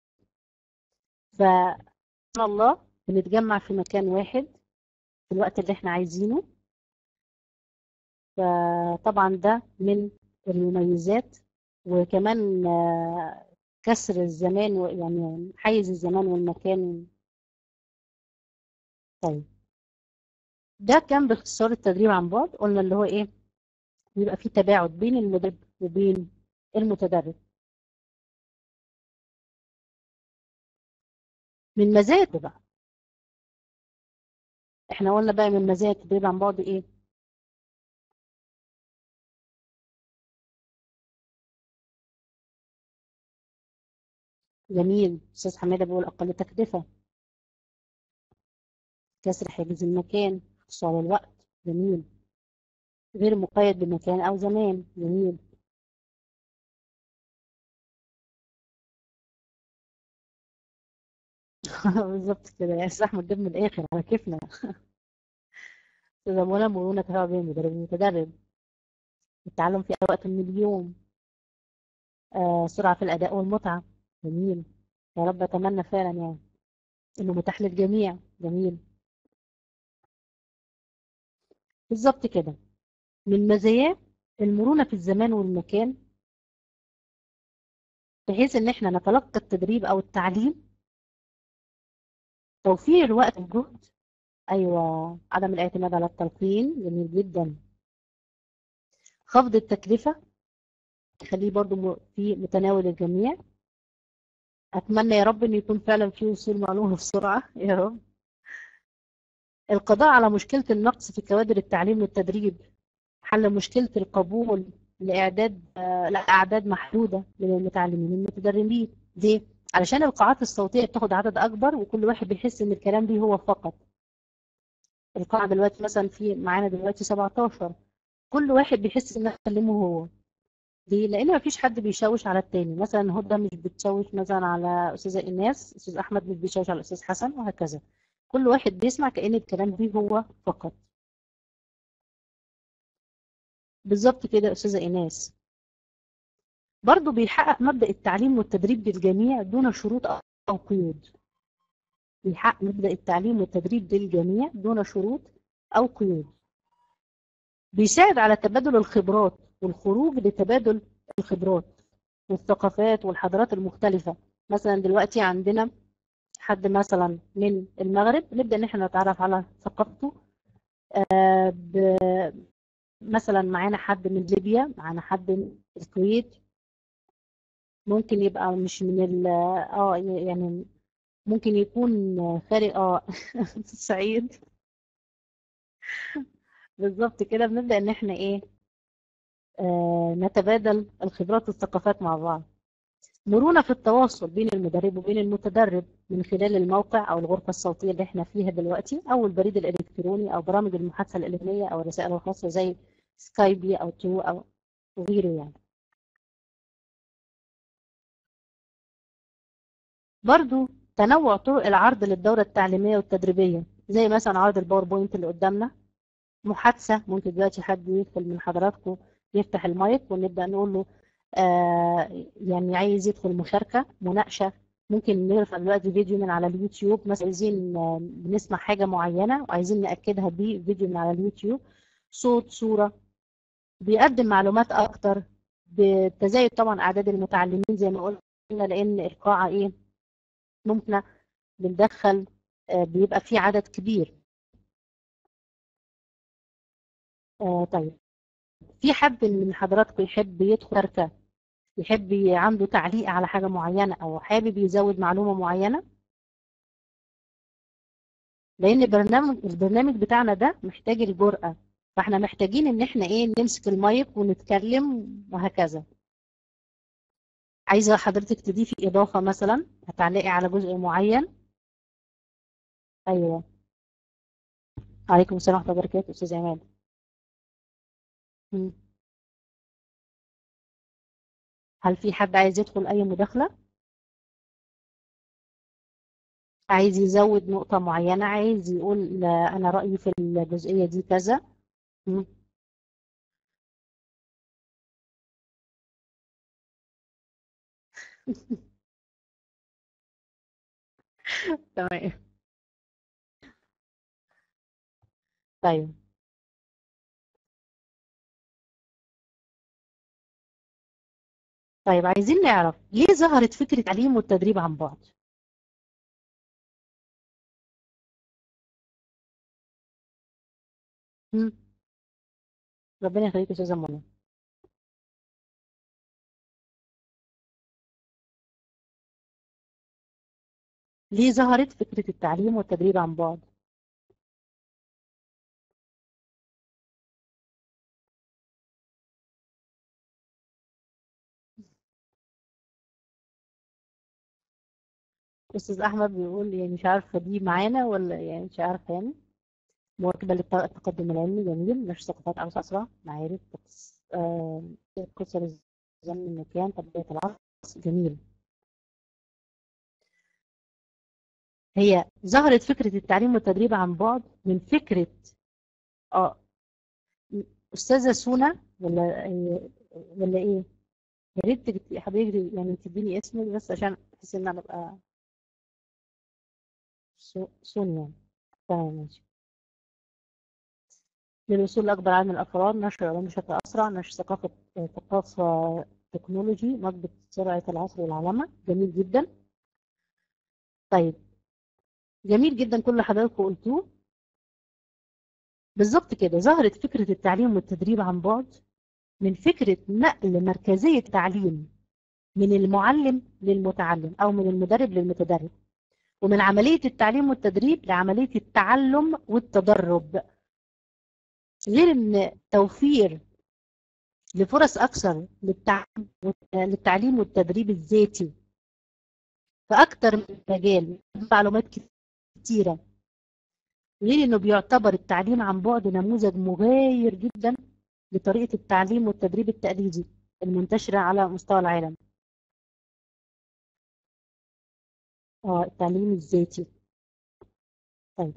Speaker 2: فسبحان الله بنتجمع في مكان واحد في الوقت اللي احنا عايزينه فطبعا ده من المميزات وكمان آه، كسر الزمان و- يعني حيز الزمان والمكان طيب ده كان باختصار التدريب عن بعد قلنا اللي هو ايه بيبقى في تباعد بين المدرب وبين المتدرب من مزايا بقى احنا قلنا بقى من مزايا التدريب عن بعد ايه جميل استاذ حماده بيقول اقل تكلفه كسر حاجز المكان اختصار الوقت جميل غير مقيد بمكان او زمان جميل بالظبط كده يا استاذ احمد جاب من الاخر على كيفنا استاذ منى مرونه تفاعل بين المدرب والمتدرب التعلم في اي وقت من اليوم آه سرعه في الاداء والمتعه جميل يا رب اتمنى فعلا يعني انه متاح للجميع جميل بالظبط كده من مزاياه المرونه في الزمان والمكان بحيث ان احنا نتلقى التدريب او التعليم توفير الوقت والجهد ايوه عدم الاعتماد على التلقين جميل جدا خفض التكلفه خليه برضو م- في متناول الجميع اتمنى يا رب ان يكون فعلا في وصول معلومه بسرعه يا رب القضاء على مشكله النقص في كوادر التعليم والتدريب حل مشكله القبول لاعداد آه، لاعداد محدوده من المتعلمين المتدربين ليه علشان القاعات الصوتيه بتاخد عدد اكبر وكل واحد بيحس ان الكلام دي هو فقط القاعه دلوقتي مثلا في معانا دلوقتي 17 كل واحد بيحس ان كلمه هو ليه؟ لان مفيش حد بيشوش على التاني مثلا هدى مش بتشوش مثلا على استاذه ايناس استاذ احمد مش بيشوش على استاذ حسن وهكذا كل واحد بيسمع كأن الكلام دي هو فقط بالظبط كده يا استاذه ايناس برضه بيحقق مبدأ التعليم والتدريب للجميع دون شروط او قيود بيحقق مبدأ التعليم والتدريب للجميع دون شروط او قيود بيساعد على تبادل الخبرات والخروج لتبادل الخبرات والثقافات والحضارات المختلفة مثلا دلوقتي عندنا حد مثلا من المغرب نبدأ ان احنا نتعرف على ثقافته آه، ب- مثلا معانا حد من ليبيا معانا حد من الكويت ممكن يبقى مش من ال اه يعني ممكن يكون خارج اه سعيد بالظبط كده بنبدأ ان احنا ايه آه نتبادل الخبرات والثقافات مع بعض مرونة في التواصل بين المدرب وبين المتدرب من خلال الموقع أو الغرفة الصوتية اللي احنا فيها دلوقتي أو البريد الإلكتروني أو برامج المحادثة الإلكترونية أو الرسائل الخاصة زي سكايبي أو تو أو غيره يعني برضو تنوع طرق العرض للدورة التعليمية والتدريبية زي مثلا عرض الباوربوينت اللي قدامنا محادثة ممكن دلوقتي حد يدخل من حضراتكم يفتح المايك ونبدأ نقول له آه يعني عايز يدخل مشاركة مناقشة ممكن نرفع دلوقتي فيديو من على اليوتيوب مثلا عايزين آه بنسمع حاجة معينة وعايزين نأكدها بفيديو من على اليوتيوب صوت صورة بيقدم معلومات أكتر بتزايد طبعا أعداد المتعلمين زي ما قلنا لأن القاعة إيه ممكن بندخل آه بيبقى في عدد كبير آه طيب في حد من حضراتكم يحب يدخل شركة يحب عنده تعليق على حاجة معينة أو حابب يزود معلومة معينة لأن البرنامج البرنامج بتاعنا ده محتاج الجرأة فاحنا محتاجين ان احنا ايه نمسك المايك ونتكلم وهكذا عايزة حضرتك تضيفي إضافة مثلا هتعلقي على جزء معين أيوه عليكم السلام ورحمة الله وبركاته أستاذ عماد هل في حد عايز يدخل أي مداخلة؟ عايز يزود نقطة معينة عايز يقول أنا رأيي في الجزئية دي كذا تمام طيب طيب عايزين نعرف ليه ظهرت فكرة التعليم والتدريب عن بعد مم. ربنا يخليك يا استاذه منى ليه ظهرت فكرة التعليم والتدريب عن بعد استاذ احمد بيقول يعني مش عارفه دي معانا ولا يعني مش عارفه يعني مواكبه للتقدم العلمي جميل مش ثقافات اوسع اسرع معارف قصر الزمن المكان تربيه العصر جميل هي ظهرت فكره التعليم والتدريب عن بعد من فكره اه استاذه سونا ولا ولا ايه يا ريت يا حبيبي يعني تديني اسمك بس عشان احس ان انا ابقى سونيا تمام ماشي للوصول لأكبر عدد من الأفراد نشر العلوم بشكل أسرع نشر ثقافة ثقافة تكنولوجي نضبط سرعة العصر والعلامة جميل جدا طيب جميل جدا كل اللي حضراتكم قلتوه بالظبط كده ظهرت فكرة التعليم والتدريب عن بعد من فكرة نقل مركزية التعليم من المعلم للمتعلم أو من المدرب للمتدرب ومن عملية التعليم والتدريب لعملية التعلم والتدرب غير ان توفير لفرص اكثر للتعليم والتدريب الذاتي في اكثر من مجال معلومات كثيره غير انه بيعتبر التعليم عن بعد نموذج مغاير جدا لطريقه التعليم والتدريب التقليدي المنتشره على مستوى العالم اه التعليم الذاتي طيب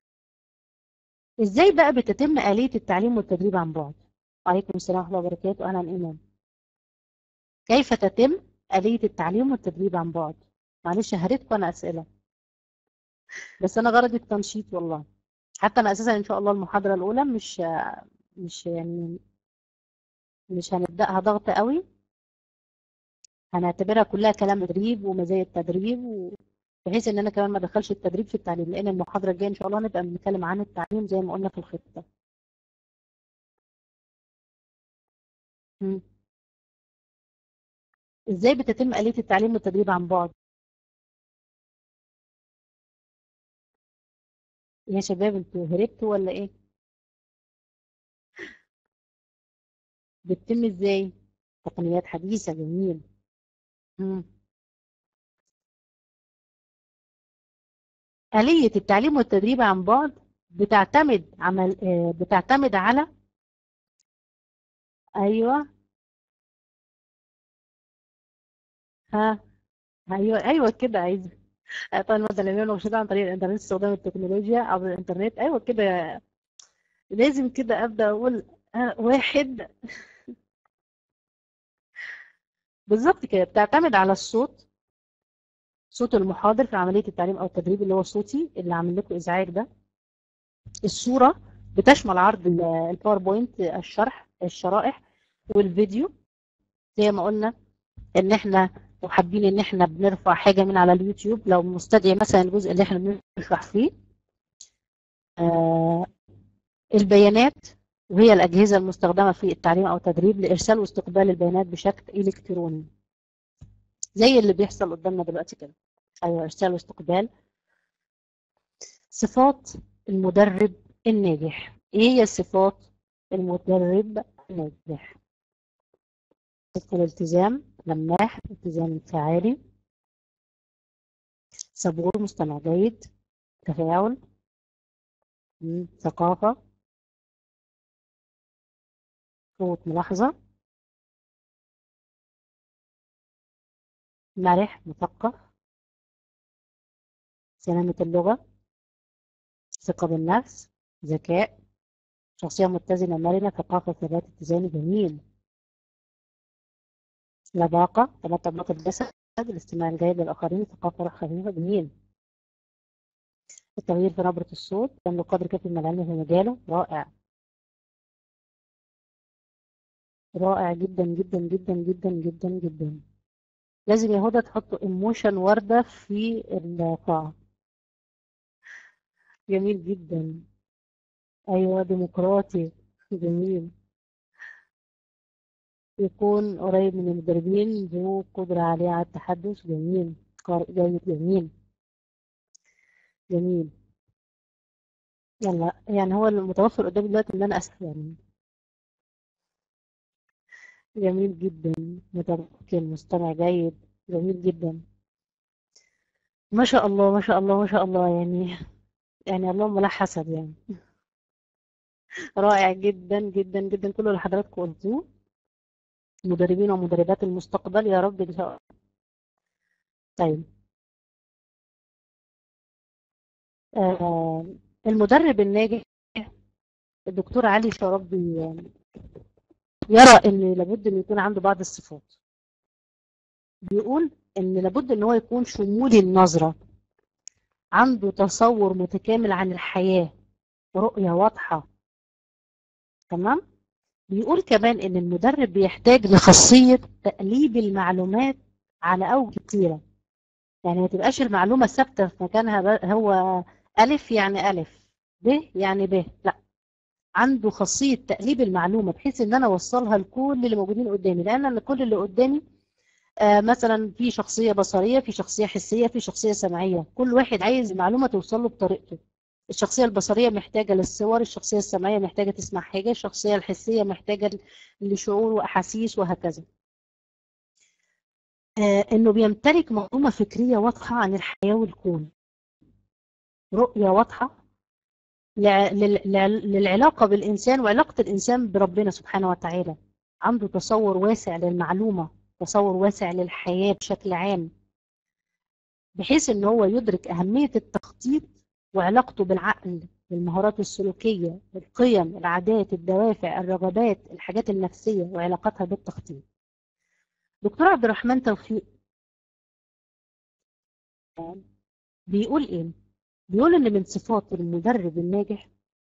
Speaker 2: ازاي بقى بتتم آلية التعليم والتدريب عن بعد وعليكم السلام ورحمة الله وبركاته أهلا إمام كيف تتم آلية التعليم والتدريب عن بعد معلش هريتكم أنا أسئلة بس أنا غرضي التنشيط والله حتى أنا أساسا إن شاء الله المحاضرة الأولى مش مش يعني مش هنبدأها ضغط قوي هنعتبرها كلها كلام تدريب ومزايا التدريب و... بحيث ان انا كمان ما ادخلش التدريب في التعليم لان المحاضره الجايه ان شاء الله هنبقى بنتكلم عن التعليم زي ما قلنا في الخطه ازاي بتتم آلية التعليم والتدريب عن بعد يا شباب انتوا هربتوا ولا ايه بتتم ازاي تقنيات حديثة جميل مم. آلية التعليم والتدريب عن بعد بتعتمد عمل آه، بتعتمد على ايوه ها ايوه ايوه كده عايز طبعا المادة العلمية والمرشدة عن طريق الإنترنت استخدام التكنولوجيا عبر الإنترنت أيوة كده لازم كده أبدأ أقول آه، واحد بالظبط كده بتعتمد على الصوت صوت المحاضر في عملية التعليم أو التدريب اللي هو صوتي اللي عامل لكم إزعاج ده الصورة بتشمل عرض ال- الباوربوينت الشرح الشرائح والفيديو زي ما قلنا ان احنا وحابين ان احنا بنرفع حاجة من على اليوتيوب لو مستدعي مثلا الجزء اللي احنا بنشرح فيه آه البيانات وهي الأجهزة المستخدمة في التعليم أو التدريب لإرسال واستقبال البيانات بشكل إلكتروني زي اللي بيحصل قدامنا دلوقتي كده أيوة إرسال واستقبال صفات المدرب الناجح إيه هي صفات المدرب الناجح صدق الالتزام لماح التزام انفعالي صبور مستمع جيد تفاعل مم، ثقافة قوة ملاحظة مرح مثقف سلامة اللغة ثقة بالنفس ذكاء شخصية متزنة مرنة ثقافة ثبات اتزان جميل لباقة تمتع بلغة الجسد الاستماع الجيد للآخرين ثقافة روح خفيفة جميل التغيير في نبرة الصوت يملك قدر كافي من العلم في مجاله رائع رائع جدا جدا جدا جدا جدا جدا لازم يا هدى تحطوا ايموشن وردة في القاعة جميل جدا ايوه ديمقراطي جميل يكون قريب من المدربين ذو قدرة عالية على التحدث جميل قارئ جيد جميل جميل يلا يعني هو المتوفر قدامي دلوقتي ان انا اسال يعني جميل جدا متمكن مستمع جيد جميل جدا ما شاء الله ما شاء الله ما شاء الله يعني يعني اللهم لا حسد يعني رائع جدا جدا جدا كل اللي حضراتكم قلتوه مدربين ومدربات المستقبل يا رب ان شاء الله طيب آه المدرب الناجح الدكتور علي شربي يرى ان لابد ان يكون عنده بعض الصفات بيقول ان لابد ان هو يكون شمولي النظرة عنده تصور متكامل عن الحياة ورؤية واضحة تمام بيقول كمان ان المدرب بيحتاج لخاصية تقليب المعلومات على اوجه كتيرة يعني ما تبقاش المعلومة ثابتة في مكانها ب- هو ألف يعني ألف ب يعني ب لا عنده خاصية تقليب المعلومة بحيث ان انا اوصلها لكل اللي موجودين قدامي لان أنا كل اللي قدامي آه مثلا في شخصية بصرية في شخصية حسية في شخصية سمعية كل واحد عايز المعلومة توصل له بطريقته الشخصية البصرية محتاجة للصور الشخصية السمعية محتاجة تسمع حاجة الشخصية الحسية محتاجة لشعور وأحاسيس وهكذا آه انه بيمتلك معلومة فكرية واضحة عن الحياة والكون رؤية واضحة لع- لل- لع- للعلاقة بالإنسان وعلاقة الإنسان بربنا سبحانه وتعالى عنده تصور واسع للمعلومة تصور واسع للحياة بشكل عام بحيث ان هو يدرك أهمية التخطيط وعلاقته بالعقل بالمهارات السلوكية القيم العادات الدوافع الرغبات الحاجات النفسية وعلاقتها بالتخطيط دكتور عبد الرحمن توفيق بيقول ايه بيقول ان من صفات المدرب الناجح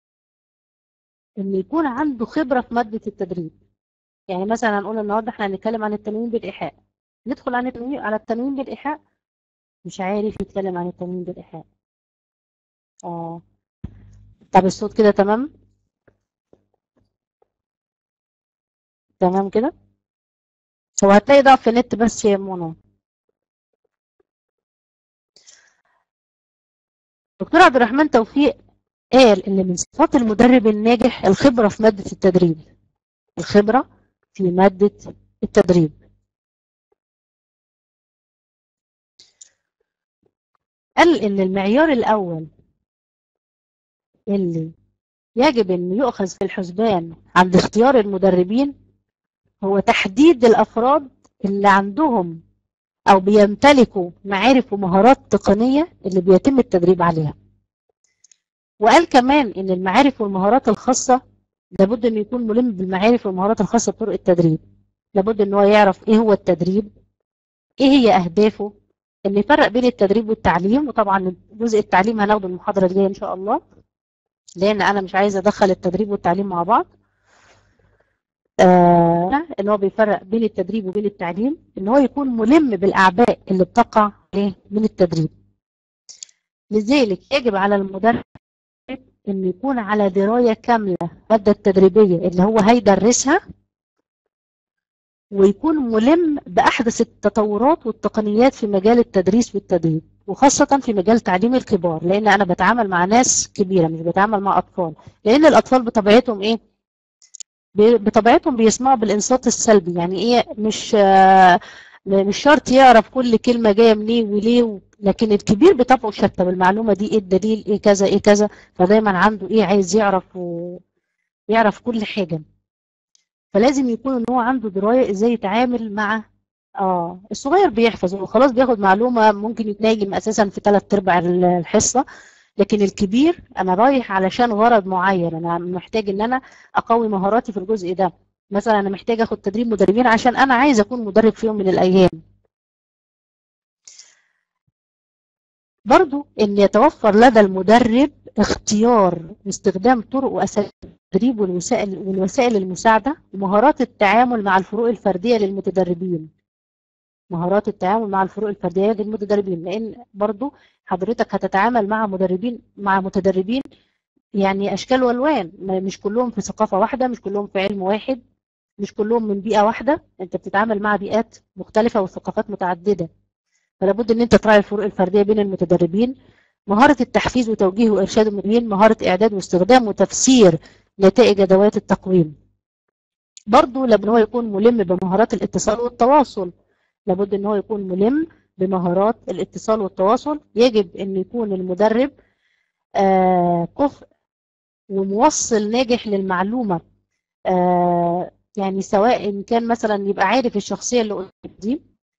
Speaker 2: ان يكون عنده خبرة في مادة التدريب يعني مثلا هنقول النهارده احنا هنتكلم عن التنويم بالإيحاء ندخل عن التنويم على التنويم بالإيحاء مش عارف يتكلم عن التنويم بالإيحاء اه طب الصوت كده تمام تمام كده هو هتلاقي ضعف في النت بس يا منى دكتور عبد الرحمن توفيق قال ان من صفات المدرب الناجح الخبرة في مادة التدريب الخبرة في مادة التدريب قال ان المعيار الاول اللي يجب ان يؤخذ في الحسبان عند اختيار المدربين هو تحديد الافراد اللي عندهم او بيمتلكوا معارف ومهارات تقنية اللي بيتم التدريب عليها وقال كمان ان المعارف والمهارات الخاصة لابد ان يكون ملم بالمعارف والمهارات الخاصة بطرق التدريب لابد ان هو يعرف ايه هو التدريب ايه هي اهدافه ان يفرق بين التدريب والتعليم وطبعا جزء التعليم هناخده المحاضرة الجاية ان شاء الله لان انا مش عايزة ادخل التدريب والتعليم مع بعض آه ان هو بيفرق بين التدريب وبين التعليم ان هو يكون ملم بالاعباء اللي بتقع عليه من التدريب لذلك يجب على المدرب ان يكون على دراية كاملة المادة التدريبية اللي هو هيدرسها ويكون ملم بأحدث التطورات والتقنيات في مجال التدريس والتدريب وخاصة في مجال تعليم الكبار لأن أنا بتعامل مع ناس كبيرة مش بتعامل مع أطفال لأن الأطفال بطبيعتهم إيه؟ بطبيعتهم بيسمعوا بالإنصات السلبي يعني إيه مش مش شرط يعرف كل كلمة جاية منين وليه لكن الكبير بطبعه شتى بالمعلومة دي إيه الدليل إيه كذا إيه كذا فدايما عنده إيه عايز يعرف ويعرف كل حاجة فلازم يكون ان هو عنده درايه ازاي يتعامل مع اه الصغير بيحفظ وخلاص بياخد معلومه ممكن يتناجم اساسا في ثلاث ارباع الحصه لكن الكبير انا رايح علشان غرض معين انا محتاج ان انا اقوي مهاراتي في الجزء ده مثلا انا محتاج اخد تدريب مدربين عشان انا عايز اكون مدرب في يوم من الايام برضو ان يتوفر لدى المدرب اختيار واستخدام طرق واساليب التدريب والوسائل والوسائل المساعده ومهارات التعامل مع الفروق الفرديه للمتدربين مهارات التعامل مع الفروق الفرديه للمتدربين لان برضو حضرتك هتتعامل مع مدربين مع متدربين يعني اشكال والوان مش كلهم في ثقافه واحده مش كلهم في علم واحد مش كلهم من بيئه واحده انت بتتعامل مع بيئات مختلفه وثقافات متعدده فلا بد ان انت تراعي الفروق الفرديه بين المتدربين مهاره التحفيز وتوجيه وارشاد المدربين مهاره اعداد واستخدام وتفسير نتائج ادوات التقويم برضه لابد ان هو يكون ملم بمهارات الاتصال والتواصل لابد ان هو يكون ملم بمهارات الاتصال والتواصل يجب ان يكون المدرب آه كفء وموصل ناجح للمعلومه آه يعني سواء إن كان مثلا يبقى عارف الشخصيه اللي قدام دي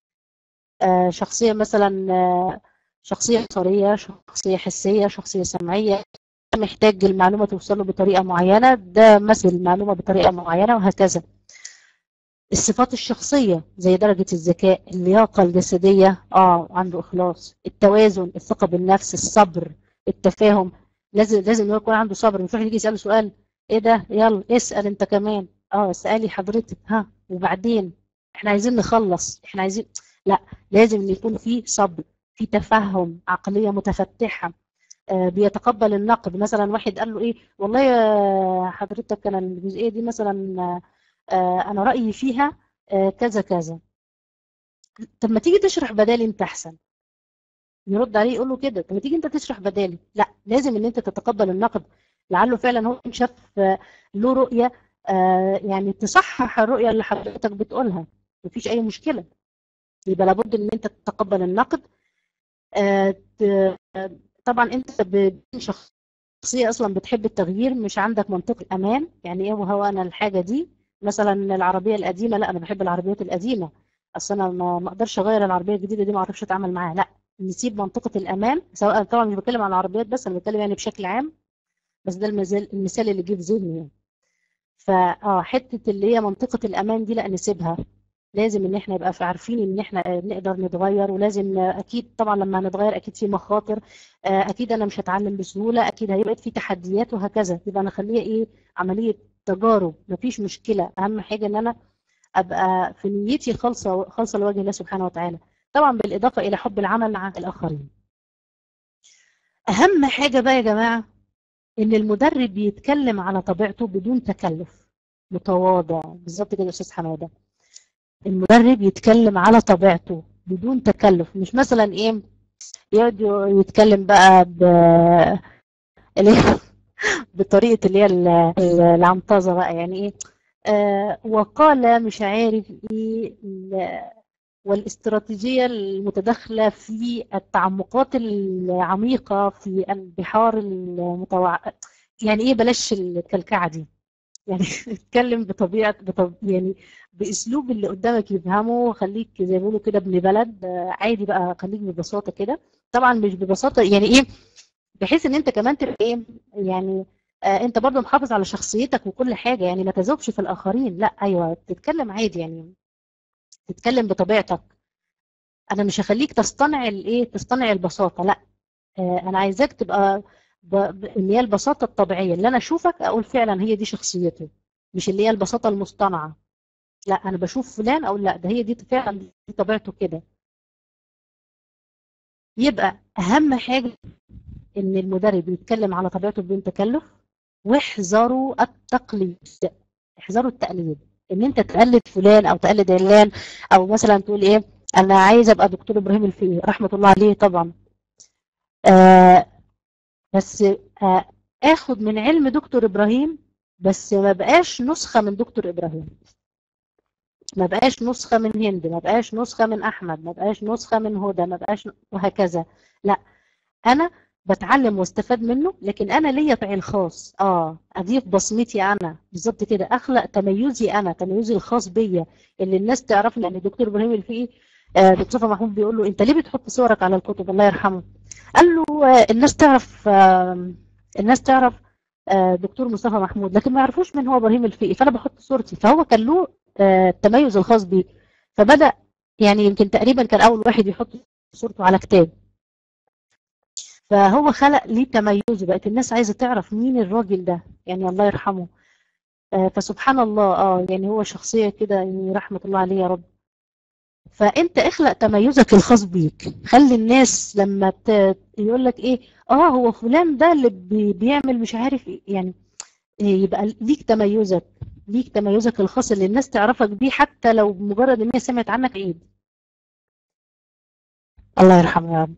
Speaker 2: آه شخصيه مثلا آه شخصيه بصريه شخصيه حسيه شخصيه سمعيه محتاج المعلومة توصل له بطريقة معينة ده مثل المعلومة بطريقة معينة وهكذا الصفات الشخصية زي درجة الذكاء اللياقة الجسدية اه عنده إخلاص التوازن الثقة بالنفس الصبر التفاهم لازم لازم يكون عنده صبر مش واحد يجي يسأله سؤال ايه ده يلا اسأل انت كمان اه اسألي حضرتك ها وبعدين احنا عايزين نخلص احنا عايزين لا لازم يكون في صبر في تفهم عقلية متفتحة بيتقبل النقد مثلا واحد قال له ايه والله يا حضرتك انا الجزئيه دي مثلا انا رايي فيها كذا كذا طب ما تيجي تشرح بدالي انت احسن يرد عليه يقول له كده طب ما تيجي انت تشرح بدالي لا لازم ان انت تتقبل النقد لعله فعلا هو شاف له رؤيه يعني تصحح الرؤيه اللي حضرتك بتقولها مفيش اي مشكله يبقى لابد ان انت تتقبل النقد طبعا انت شخصيه اصلا بتحب التغيير مش عندك منطق الامان يعني ايه وهو انا الحاجه دي مثلا العربيه القديمه لا انا بحب العربيات القديمه اصل انا ما اقدرش اغير العربيه الجديده دي ما اعرفش اتعامل معاها لا نسيب منطقه الامان سواء طبعا مش بتكلم عن العربيات بس انا بتكلم يعني بشكل عام بس ده المثال المثال اللي جه في ذهني يعني فاه حته اللي هي منطقه الامان دي لا نسيبها لازم ان احنا يبقى عارفين ان احنا نقدر نتغير ولازم اكيد طبعا لما هنتغير اكيد في مخاطر اكيد انا مش هتعلم بسهوله اكيد هيبقى في تحديات وهكذا يبقى نخليها ايه عمليه تجارب مفيش مشكله اهم حاجه ان انا ابقى في نيتي خالصه خالصه لوجه الله سبحانه وتعالى طبعا بالاضافه الى حب العمل مع الاخرين اهم حاجه بقى يا جماعه ان المدرب يتكلم على طبيعته بدون تكلف متواضع بالظبط كده يا استاذ حماده المدرب يتكلم على طبيعته بدون تكلف مش مثلا ايه يقعد يتكلم بقى ب اللي هي بطريقة اللي هي ال- العنطزة بقى يعني ايه آه وقال مش عارف ايه ال- والاستراتيجية المتداخلة في التعمقات العميقة في البحار المتوع يعني ايه بلاش الكلكعة دي يعني اتكلم بطبيعة بطب... يعني باسلوب اللي قدامك يفهمه خليك زي ما بيقولوا كده ابن بلد آه، عادي بقى خليك ببساطة كده طبعا مش ببساطة يعني ايه بحيث ان انت كمان تبقى ايه يعني آه انت برضو محافظ على شخصيتك وكل حاجة يعني ما تذوبش في الاخرين لا ايوه تتكلم عادي يعني تتكلم بطبيعتك انا مش هخليك تصطنع الايه تصطنع البساطة لا آه انا عايزاك تبقى ب... ب... اللي هي البساطة الطبيعية اللي انا اشوفك اقول فعلا هي دي شخصيته مش اللي هي البساطة المصطنعة لا انا بشوف فلان اقول لا ده هي دي فعلا دي طبيعته كده يبقى اهم حاجة ان المدرب يتكلم على طبيعته بدون تكلف واحذروا التقليد احذروا التقليد ان انت تقلد فلان او تقلد علان او مثلا تقول ايه انا عايز ابقى دكتور ابراهيم الفقي رحمه الله عليه طبعا آه بس آه اخد من علم دكتور ابراهيم بس ما بقاش نسخه من دكتور ابراهيم ما بقاش نسخه من هند ما بقاش نسخه من احمد ما بقاش نسخه من هدى ما بقاش وهكذا لا انا بتعلم واستفاد منه لكن انا ليا فعل خاص اه اضيف بصمتي انا بالظبط كده اخلق تميزي انا تميزي الخاص بيا اللي الناس تعرفني يعني دكتور ابراهيم الفقي آه دكتور مصطفى محمود بيقول له انت ليه بتحط صورك على الكتب الله يرحمه قال له آه الناس تعرف آه الناس تعرف آه دكتور مصطفى محمود لكن ما يعرفوش من هو ابراهيم الفقي فانا بحط صورتي فهو كان له آه التميز الخاص بيه فبدا يعني يمكن تقريبا كان اول واحد يحط صورته على كتاب فهو خلق ليه تميزه بقت الناس عايزة تعرف مين الراجل ده يعني الله يرحمه آه فسبحان الله اه يعني هو شخصية كده يعني رحمة الله عليه يا رب فانت اخلق تميزك الخاص بيك خلي الناس لما ت... يقول لك ايه اه هو فلان ده اللي بي... بيعمل مش عارف إيه يعني إيه يبقى ليك تميزك ليك تميزك الخاص اللي الناس تعرفك بيه حتى لو مجرد ان هي سمعت عنك عيب الله يرحمه يا رب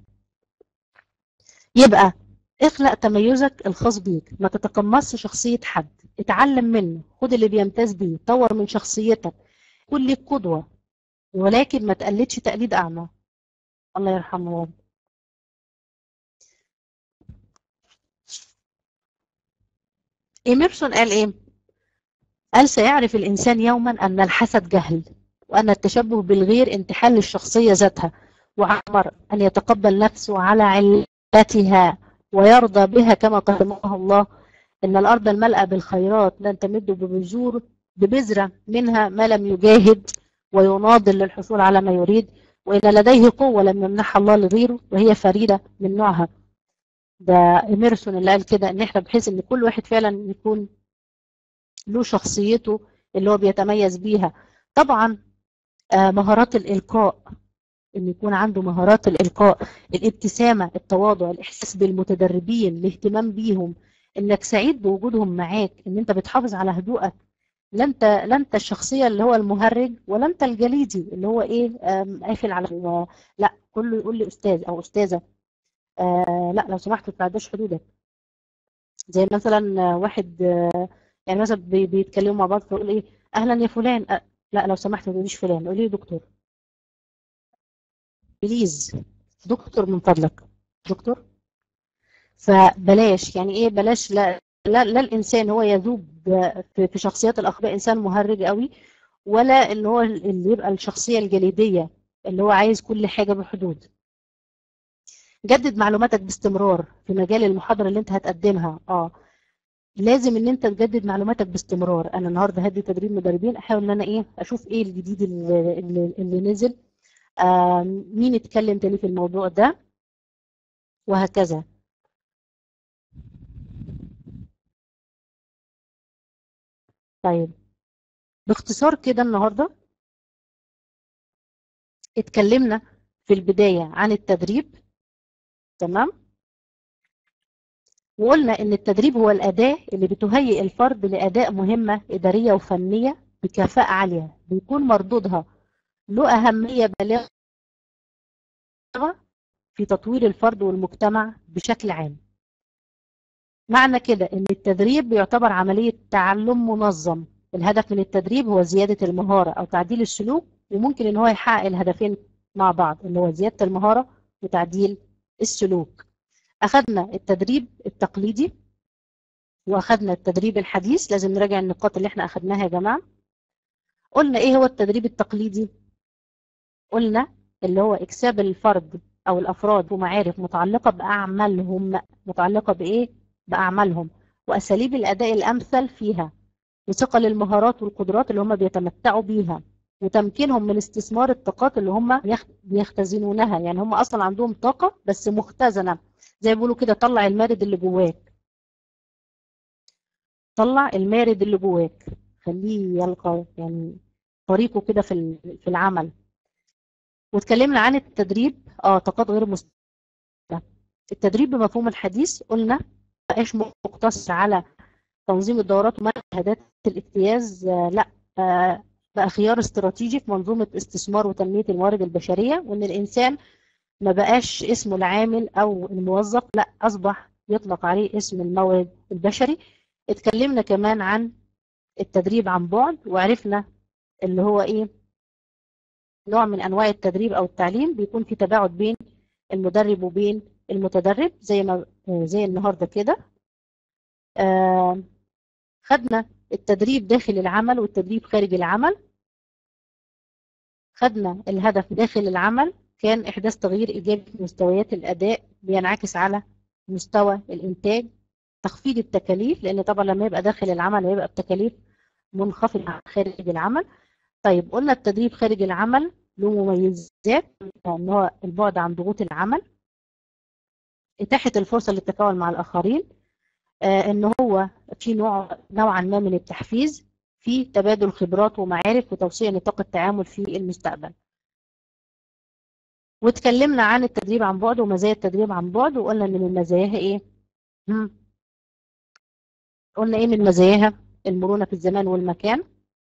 Speaker 2: يبقى اخلق تميزك الخاص بيك ما تتقمصش شخصية حد اتعلم منه خد اللي بيمتاز بيه طور من شخصيتك كن ليك قدوة ولكن ما تقلدش تقليد أعمى الله يرحمه يا رب إيميرسون قال إيه؟ قال سيعرف الإنسان يوما أن الحسد جهل وأن التشبه بالغير انتحال للشخصية ذاتها وعمر أن يتقبل نفسه على علتها ويرضى بها كما قدمها الله إن الأرض الملأة بالخيرات لن تمد ببذور ببذرة منها ما لم يجاهد ويناضل للحصول على ما يريد وإن لديه قوة لم يمنحها الله لغيره وهي فريدة من نوعها ده إميرسون اللي قال كده إن إحنا بحيث إن كل واحد فعلا يكون له شخصيته اللي هو بيتميز بيها طبعا آه مهارات الإلقاء إن يكون عنده مهارات الإلقاء الابتسامة التواضع الإحساس بالمتدربين الاهتمام بيهم إنك سعيد بوجودهم معاك إن أنت بتحافظ على هدوءك لا انت لا انت الشخصيه اللي هو المهرج ولا انت الجليدي اللي هو ايه قافل على لا كله يقول لي استاذ او استاذه آه لا لو سمحت ما تعداش حدودك زي مثلا واحد آه يعني مثلا بي بيتكلموا مع بعض فيقول ايه اهلا يا فلان آه لا لو سمحت ما تقوليش فلان قولي دكتور بليز دكتور من فضلك دكتور فبلاش يعني ايه بلاش لا لا, لا الانسان هو يذوب في شخصيات الاخرين انسان مهرج قوي ولا ان هو اللي يبقى الشخصيه الجليديه اللي هو عايز كل حاجه بحدود جدد معلوماتك باستمرار في مجال المحاضره اللي انت هتقدمها اه لازم ان انت تجدد معلوماتك باستمرار انا النهارده هدي تدريب مدربين احاول ان انا ايه اشوف ايه الجديد اللي, اللي, اللي نزل آه مين اتكلم تاني في الموضوع ده وهكذا طيب باختصار كده النهارده اتكلمنا في البداية عن التدريب تمام وقلنا ان التدريب هو الأداة اللي بتهيئ الفرد لأداء مهمة إدارية وفنية بكفاءة عالية بيكون مردودها له أهمية بالغة في تطوير الفرد والمجتمع بشكل عام معنى كده ان التدريب بيعتبر عملية تعلم منظم الهدف من التدريب هو زيادة المهارة او تعديل السلوك وممكن ان هو يحقق الهدفين مع بعض اللي هو زيادة المهارة وتعديل السلوك اخذنا التدريب التقليدي واخذنا التدريب الحديث لازم نراجع النقاط اللي احنا اخذناها يا جماعة قلنا ايه هو التدريب التقليدي قلنا اللي هو اكساب الفرد او الافراد ومعارف متعلقة باعمالهم متعلقة بايه باعمالهم واساليب الاداء الامثل فيها وثقل المهارات والقدرات اللي هم بيتمتعوا بيها وتمكينهم من استثمار الطاقات اللي هم بيختزنونها يعني هم اصلا عندهم طاقة بس مختزنة زي ما بيقولوا كده طلع المارد اللي جواك طلع المارد اللي جواك خليه يلقى يعني طريقه كده في في العمل واتكلمنا عن التدريب اه طاقات غير مستقلة التدريب بمفهوم الحديث قلنا مبقاش مقتصر على تنظيم الدورات ومشاهدات الاجتياز آه لا آه بقى خيار استراتيجي في منظومة استثمار وتنمية الموارد البشرية وان الانسان ما بقاش اسمه العامل او الموظف لا اصبح يطلق عليه اسم المورد البشري اتكلمنا كمان عن التدريب عن بعد وعرفنا اللي هو ايه نوع من انواع التدريب او التعليم بيكون في تباعد بين المدرب وبين المتدرب زي ما زي النهارده كده آه خدنا التدريب داخل العمل والتدريب خارج العمل خدنا الهدف داخل العمل كان احداث تغيير ايجابي في مستويات الاداء بينعكس على مستوى الانتاج تخفيض التكاليف لان طبعا لما يبقى داخل العمل هيبقى بتكاليف منخفضه عن خارج العمل طيب قلنا التدريب خارج العمل له مميزات ان هو البعد عن ضغوط العمل اتاحه الفرصه للتفاعل مع الاخرين آه ان هو في نوع نوعا ما من التحفيز في تبادل خبرات ومعارف وتوسيع نطاق التعامل في المستقبل واتكلمنا عن التدريب عن بعد ومزايا التدريب عن بعد وقلنا ان من مزاياها ايه مم. قلنا ايه من مزاياها المرونه في الزمان والمكان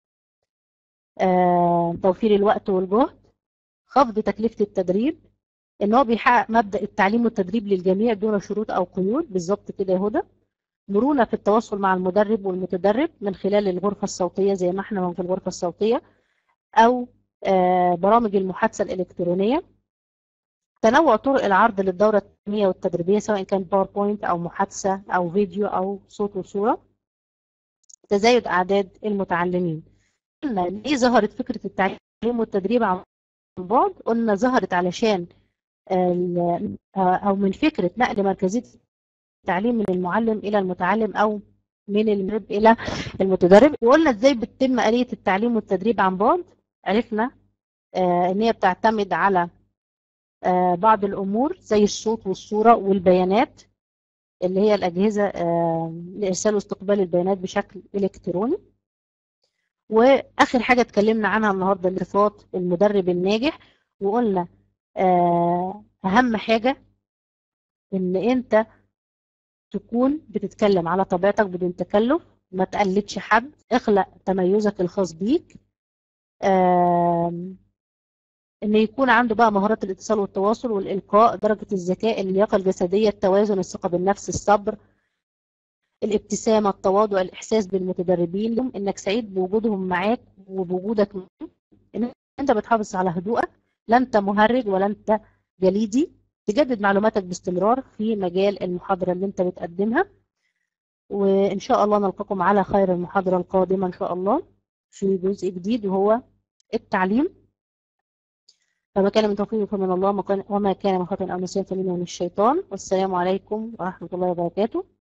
Speaker 2: آه، توفير الوقت والجهد خفض تكلفة التدريب ان هو بيحقق مبدأ التعليم والتدريب للجميع دون شروط او قيود بالظبط كده يا هدى مرونة في التواصل مع المدرب والمتدرب من خلال الغرفة الصوتية زي ما احنا في الغرفة الصوتية او آه، برامج المحادثة الإلكترونية تنوع طرق العرض للدورة التعليمية والتدريبية سواء كان باوربوينت أو محادثة أو فيديو أو صوت وصورة تزايد أعداد المتعلمين قلنا ليه ظهرت فكرة التعليم والتدريب عن بعد قلنا ظهرت علشان أو من فكرة نقل مركزية التعليم من المعلم إلى المتعلم أو من المدرب إلى المتدرب وقلنا إزاي بتتم آلية التعليم والتدريب عن بعد عرفنا إن هي بتعتمد على بعض الأمور زي الصوت والصورة والبيانات اللي هي الأجهزة لإرسال واستقبال البيانات بشكل إلكتروني واخر حاجه اتكلمنا عنها النهارده صفات المدرب الناجح وقلنا اهم حاجه ان انت تكون بتتكلم على طبيعتك بدون تكلف ما تقلدش حد اخلق تميزك الخاص بيك ان يكون عنده بقى مهارات الاتصال والتواصل والالقاء درجه الذكاء اللياقه الجسديه التوازن الثقه بالنفس الصبر الابتسامة التواضع الإحساس بالمتدربين إنك سعيد بوجودهم معاك وبوجودك معهم إن أنت بتحافظ على هدوءك لا أنت مهرج ولا أنت جليدي تجدد معلوماتك باستمرار في مجال المحاضرة اللي أنت بتقدمها وإن شاء الله نلقاكم على خير المحاضرة القادمة إن شاء الله في جزء جديد وهو التعليم فما كان من توفيق فمن الله وما كان من خطأ أو نسيان فمنه من الشيطان والسلام عليكم ورحمة الله وبركاته